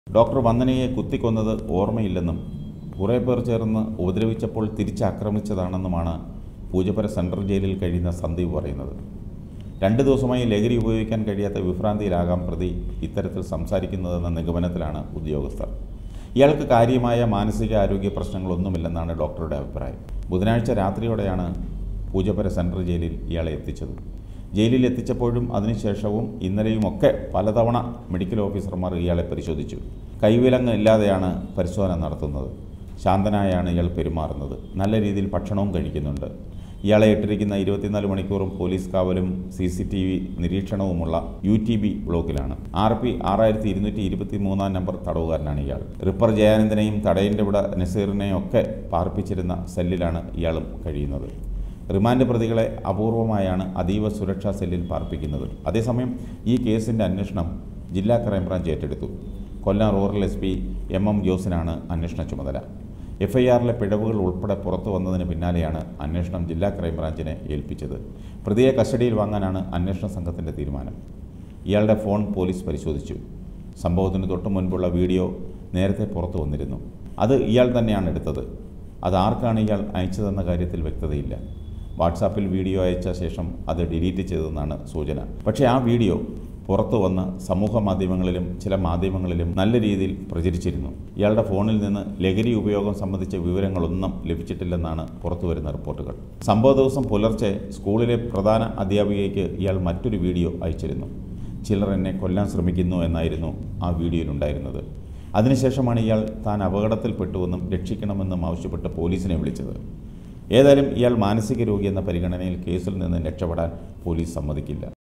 doctor വന്ദനയെ കുത്തിക്കൊന്നത് ഓർമ്മയില്ലെന്നും കുറേ പേർ ചേർന്ന് ഉപദ്രവിച്ചപ്പോൾ തിരിച്ചാക്രമിച്ചതാണെന്നുമാണ് പൂജപ്പുര സെൻട്രൽ ജയിലിൽ കഴിയുന്ന സന്ദീപ് പറയുന്നത് രണ്ട് ദിവസമായി ലഹരി ഉപയോഗിക്കാൻ കഴിയാത്ത വിഭ്രാന്തിയിലാകാം പ്രതി ഇത്തരത്തിൽ സംസാരിക്കുന്നതെന്ന നിഗമനത്തിലാണ് ഉദ്യോഗസ്ഥർ ഇയാൾക്ക് കാര്യമായ മാനസികാരോഗ്യ പ്രശ്നങ്ങളൊന്നുമില്ലെന്നാണ് ഡോക്ടറുടെ അഭിപ്രായം ബുധനാഴ്ച രാത്രിയോടെയാണ് പൂജപ്പുര സെൻട്രൽ ജയിലിൽ ഇയാളെ എത്തിച്ചത് ജയിലിൽ എത്തിച്ചപ്പോഴും അതിനുശേഷവും ഇന്നലെയുമൊക്കെ പലതവണ മെഡിക്കൽ ഓഫീസർമാർ ഇയാളെ പരിശോധിച്ചു കൈവിലങ്ങ് ഇല്ലാതെയാണ് പരിശോധന നടത്തുന്നത് ശാന്തനായാണ് ഇയാൾ പെരുമാറുന്നത് നല്ല രീതിയിൽ ഭക്ഷണവും കഴിക്കുന്നുണ്ട് ഇയാളെ ഇട്ടിരിക്കുന്ന ഇരുപത്തിനാല് മണിക്കൂറും പോലീസ് കാവലും സി സി ടി വി നിരീക്ഷണവുമുള്ള യു ടി ബി ബ്ലോക്കിലാണ് ആർ പി ആറായിരത്തി ഇരുന്നൂറ്റി ഇരുപത്തി മൂന്നാം നമ്പർ തടവുകാരനാണ് ഇയാൾ റിപ്പർ ജയാനന്ദനെയും തടയൻ്റെ വിട നസീറിനെയും ഒക്കെ പാർപ്പിച്ചിരുന്ന സെല്ലിലാണ് ഇയാളും കഴിയുന്നത് റിമാൻഡ് പ്രതികളെ അപൂർവമായാണ് അതീവ സുരക്ഷാ സെല്ലിൽ പാർപ്പിക്കുന്നത് അതേസമയം ഈ കേസിൻ്റെ അന്വേഷണം ജില്ലാ ക്രൈംബ്രാഞ്ച് ഏറ്റെടുത്തു Kollam rural S P M M ജോസിനാണ് അന്വേഷണ ചുമതല എഫ് ഐ ആറിലെ പിഴവുകൾ ഉൾപ്പെടെ പുറത്തു വന്നതിന് പിന്നാലെയാണ് അന്വേഷണം ജില്ലാ ക്രൈംബ്രാഞ്ചിനെ ഏൽപ്പിച്ചത് പ്രതിയെ കസ്റ്റഡിയിൽ വാങ്ങാനാണ് അന്വേഷണ സംഘത്തിൻ്റെ തീരുമാനം ഇയാളുടെ ഫോൺ പോലീസ് പരിശോധിച്ചു സംഭവത്തിന് തൊട്ടു മുൻപുള്ള വീഡിയോ നേരത്തെ പുറത്തു വന്നിരുന്നു അത് ഇയാൾ തന്നെയാണ് എടുത്തത് അത് ആർക്കാണ് ഇയാൾ അയച്ചതെന്ന കാര്യത്തിൽ വ്യക്തതയില്ല വാട്സാപ്പിൽ വീഡിയോ അയച്ച ശേഷം അത് ഡിലീറ്റ് ചെയ്തതെന്നാണ് സൂചന പക്ഷേ ആ വീഡിയോ പുറത്തു വന്ന് സമൂഹ മാധ്യമങ്ങളിലും ചില മാധ്യമങ്ങളിലും നല്ല രീതിയിൽ പ്രചരിച്ചിരുന്നു ഇയാളുടെ ഫോണിൽ നിന്ന് ലഹരി ഉപയോഗം സംബന്ധിച്ച വിവരങ്ങളൊന്നും ലഭിച്ചിട്ടില്ലെന്നാണ് പുറത്തുവരുന്ന റിപ്പോർട്ടുകൾ സംഭവ ദിവസം പുലർച്ചെ സ്കൂളിലെ പ്രധാന അധ്യാപികയ്ക്ക് ഇയാൾ മറ്റൊരു വീഡിയോ അയച്ചിരുന്നു ചിലർ എന്നെ കൊല്ലാൻ ശ്രമിക്കുന്നു എന്നായിരുന്നു ആ വീഡിയോയിലുണ്ടായിരുന്നത് അതിനുശേഷമാണ് ഇയാൾ താൻ അപകടത്തിൽപ്പെട്ടുവെന്നും രക്ഷിക്കണമെന്നും ആവശ്യപ്പെട്ട് പോലീസിനെ വിളിച്ചത് ഏതായാലും ഇയാൾ മാനസിക രോഗി എന്ന പരിഗണനയിൽ കേസിൽ നിന്ന് രക്ഷപ്പെടാൻ പോലീസ് സമ്മതിക്കില്ല